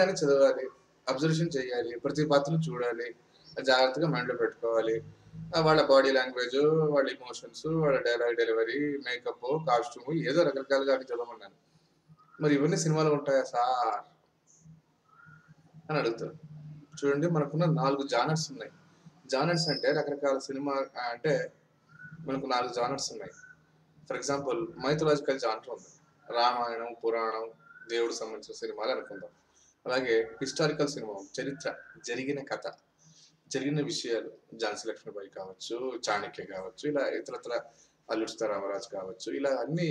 నిజంగానే చదవాలి అబ్జర్వేషన్ చేయాలి ప్రతి పాత్రను చూడాలి జాగ్రత్తగా మైండ్లో పెట్టుకోవాలి ఆ వాళ్ళ బాడీ లాంగ్వేజ్ వాళ్ళ ఇమోషన్స్ వాళ్ళ డైలాగ్ డెలివరీ మేకప్ కాస్ట్యూమ్ ఏదో రకరకాలుగా అని చదవమన్నాను మరి ఇవన్నీ సినిమాలో ఉంటాయా సార్ అని అడుగుతారు చూడండి మనకున్న నాలుగు జానర్స్ ఉన్నాయి జానర్స్ అంటే రకరకాల సినిమా ఆ, అంటే మనకు నాలుగు జానర్స్ ఉన్నాయి ఫర్ ఎగ్జాంపుల్ మైథలాజికల్ జానర్ ఉంది రామాయణం పురాణం దేవుడు సంబంధించిన సినిమాలు అనుకుందాం అలాగే హిస్టారికల్ సినిమా ఉంది. చరిత్ర జరిగిన కథ జరిగిన విషయాలు ఝాన్సీ లక్ష్మీబాయి కావచ్చు చాణక్య కావచ్చు ఇలా ఇతరత్ర అల్లుడు సీతారామరాజు కావచ్చు ఇలా అన్ని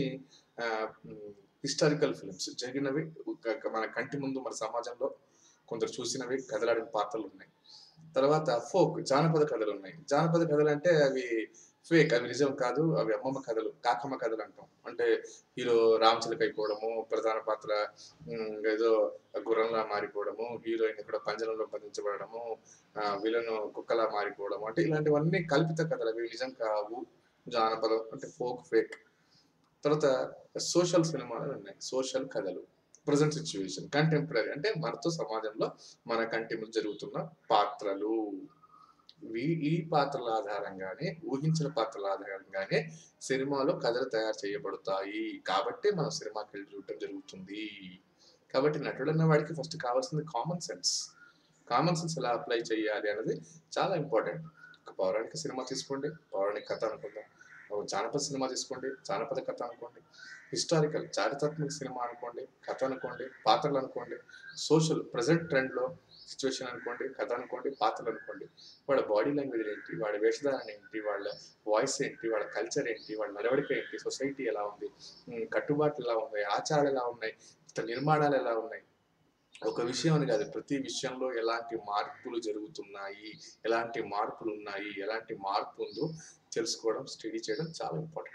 హిస్టారికల్ ఫిల్మ్స్ జరిగినవి ఒక- మన కంటి ముందు మన సమాజంలో కొందరు చూసినవి కదలాడిన పాత్రలు ఉన్నాయి తర్వాత ఫోక్ జానపద కథలు ఉన్నాయి జానపద కథలు అంటే అవి ఫేక్ అవి నిజం కాదు అవి అమ్మమ్మ కథలు కాకమ్మ కథలు అంటాం అంటే హీరో రామచిలక అయిపోవడము ప్రధాన పాత్ర ఉమ్, ఏదో గుర్రంలా మారిపోవడము హీరోయిన్ ఇక్కడ పంజరంలో బంధించబడము విలను కుక్కలా మారిపోవడము అంటే ఇలాంటివన్నీ కల్పిత కథలు అవి నిజం కావు జానపదం అంటే ఫోక్ ఫేక్ తర్వాత సోషల్ సినిమాలు ఉన్నాయి సోషల్ కథలు ప్రజెంట్ సిచ్యువేషన్ కంటెంపరీ అంటే మనతో సమాజంలో మన కంటి ముందు జరుగుతున్న పాత్రలు వీ- ఈ పాత్రల ఆధారంగానే ఊహించిన పాత్రల ఆధారంగానే సినిమాలో కథలు తయారు చేయబడతాయి కాబట్టి మనం సినిమాకి వెళ్ళి చూడటం జరుగుతుంది కాబట్టి నటుడు అన్న వాడికి ఫస్ట్ కావాల్సింది కామన్ సెన్స్ కామన్ సెన్స్ ఎలా అప్లై చేయాలి అనేది చాలా ఇంపార్టెంట్ ఒక పౌరాణిక సినిమా తీసుకోండి పౌరాణిక కథ అనుకుందాం ఒక జానపద సినిమా తీసుకోండి జానపద కథ అనుకోండి హిస్టారికల్ చారిత్రాత్మక సినిమా అనుకోండి కథ అనుకోండి పాత్రలు అనుకోండి సోషల్ ప్రజెంట్ ట్రెండ్లో సిచ్యువేషన్ అనుకోండి కథ అనుకోండి పాత్రలు అనుకోండి వాళ్ళ బాడీ లాంగ్వేజ్ ఏంటి వాళ్ళ వేషధారణ ఏంటి వాళ్ళ వాయిస్ ఏంటి వాళ్ళ కల్చర్ ఏంటి వాళ్ళ నడవడిక ఏంటి సొసైటీ ఎలా ఉంది ఉమ్, కట్టుబాట్లు ఎలా ఉన్నాయి ఆచారాలు ఎలా ఉన్నాయి ఇతర నిర్మాణాలు ఎలా ఉన్నాయి ఒక విషయం అని కాదు ప్రతి విషయంలో ఎలాంటి మార్పులు జరుగుతున్నాయి ఎలాంటి మార్పులు ఉన్నాయి ఎలాంటి మార్పు ఉందో తెలుసుకోవడం స్టడీ చేయడం చాలా ఇంపార్టెంట్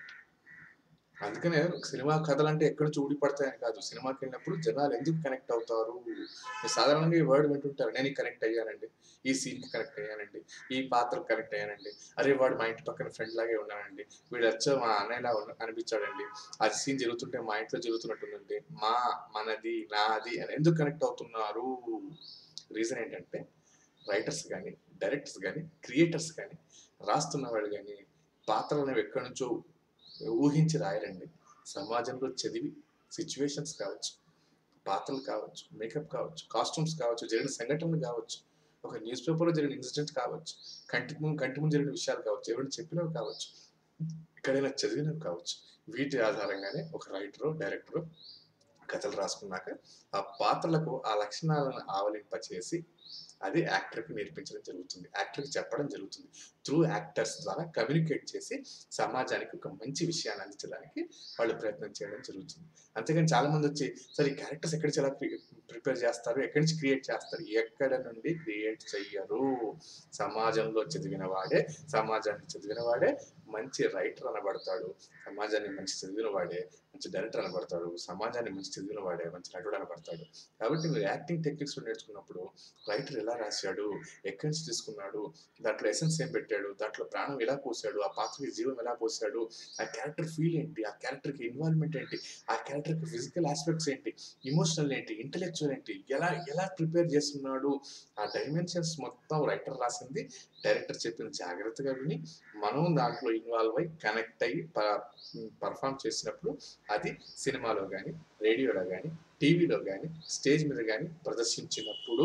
అందుకనే సినిమా కథలు అంటే ఎక్కడి నుంచి ఊడిపడతాయని కాదు సినిమాకి వెళ్ళినప్పుడు జనాలు ఎందుకు కనెక్ట్ అవుతారు మీరు సాధారణంగా ఈ వర్డ్ వింటుంటారు నేను కనెక్ట్ అయ్యానండి ఈ సీన్కి కనెక్ట్ అయ్యానండి ఈ పాత్రకు కనెక్ట్ అయ్యానండి అరే వాడు మా ఇంటి పక్కన ఫ్రెండ్ లాగే ఉన్నానండి వీడు వచ్చా మా అన్నయ్యలా ఉన్న అనిపించాడండి ఆ సీన్ జరుగుతుంటే మా ఇంట్లో జరుగుతున్నట్టుందండి మా మనది నాది అని ఎందుకు కనెక్ట్ అవుతున్నారు రీజన్ ఏంటంటే రైటర్స్ కానీ డైరెక్టర్స్ కానీ క్రియేటర్స్ కానీ రాస్తున్న వాళ్ళు కానీ పాత్రలు అనేవి ఎక్కడి నుంచో ఊహించి రాయరండి సమాజంలో చదివి సిచ్యువేషన్స్ కావచ్చు పాత్రలు కావచ్చు మేకప్ కావచ్చు కాస్ట్యూమ్స్ కావచ్చు జరిగిన సంఘటనలు కావచ్చు ఒక న్యూస్ పేపర్లో జరిగిన ఇన్సిడెంట్ కావచ్చు కంటి ముందు కంటి ముందు జరిగిన విషయాలు కావచ్చు ఎవరైనా చెప్పినవి కావచ్చు ఎక్కడైనా చదివినవి కావచ్చు వీటి ఆధారంగానే ఒక రైటరు డైరెక్టరు కథలు రాసుకున్నాక ఆ పాత్రలకు ఆ లక్షణాలను ఆవలింపచేసి అది యాక్టర్కి నేర్పించడం జరుగుతుంది యాక్టర్కి చెప్పడం జరుగుతుంది త్రూ యాక్టర్స్ ద్వారా కమ్యూనికేట్ చేసి సమాజానికి ఒక మంచి విషయాన్ని అందించడానికి వాళ్ళు ప్రయత్నం చేయడం జరుగుతుంది అంతేగాని చాలా మంది వచ్చి సరే ఈ క్యారెక్టర్స్ ఎక్కడి నుంచి ఎలా ప్రిపేర్ చేస్తారు ఎక్కడి నుంచి క్రియేట్ చేస్తారు ఎక్కడ నుండి క్రియేట్ చెయ్యరు సమాజంలో చదివిన వాడే సమాజాన్ని చదివిన వాడే మంచి రైటర్ అనబడతాడు సమాజాన్ని మంచి చదివిన వాడే మంచి డైరెక్టర్ అనబడతాడు సమాజాన్ని మంచి చదివిన వాడే మంచి నటుడు అనబడతాడు కాబట్టి మీరు యాక్టింగ్ టెక్నిక్స్ నేర్చుకున్నప్పుడు రైటర్ ఎలా రాశాడు ఎక్కడి నుంచి తీసుకున్నాడు దాంట్లో ఎసెన్స్ ఏం పెట్టాడు దాంట్లో ప్రాణం ఎలా పోసాడు ఆ పాత్రకి జీవం ఎలా పోసాడు ఆ క్యారెక్టర్ ఫీల్ ఏంటి ఆ క్యారెక్టర్కి ఇన్వాల్వ్మెంట్ ఏంటి ఆ క్యారెక్టర్కి ఫిజికల్ ఆస్పెక్ట్స్ ఏంటి ఇమోషనల్ ఏంటి ఇంటలెక్చువల్ ఏంటి ఎలా ఎలా ప్రిపేర్ చేస్తున్నాడు ఆ డైమెన్షన్స్ మొత్తం రైటర్ రాసింది డైరెక్టర్ చెప్పిన జాగ్రత్తగా విని మనం దాంట్లో ఇన్వాల్వ్ అయ్యి కనెక్ట్ అయ్యి పర్ఫామ్ చేసినప్పుడు అది సినిమాలో కానీ రేడియోలో కానీ టీవీలో కానీ స్టేజ్ మీద కానీ ప్రదర్శించినప్పుడు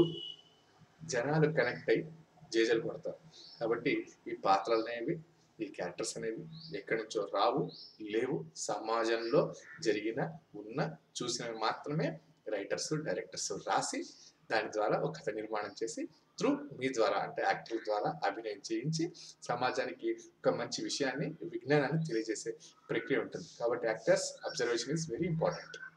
జనాలు కనెక్ట్ అయ్యి జేజలు కొడతారు కాబట్టి ఈ పాత్రలు అనేవి ఈ క్యారెక్టర్స్ అనేవి ఎక్కడి నుంచో రావు లేవు సమాజంలో జరిగిన ఉన్న చూసినవి మాత్రమే రైటర్స్ డైరెక్టర్స్ రాసి దాని ద్వారా ఒక కథ నిర్మాణం చేసి త్రూ మీ ద్వారా అంటే యాక్టర్ల ద్వారా అభినయం చేయించి సమాజానికి ఒక మంచి విషయాన్ని విజ్ఞానాన్ని తెలియజేసే ప్రక్రియ ఉంటుంది కాబట్టి actors observation is very important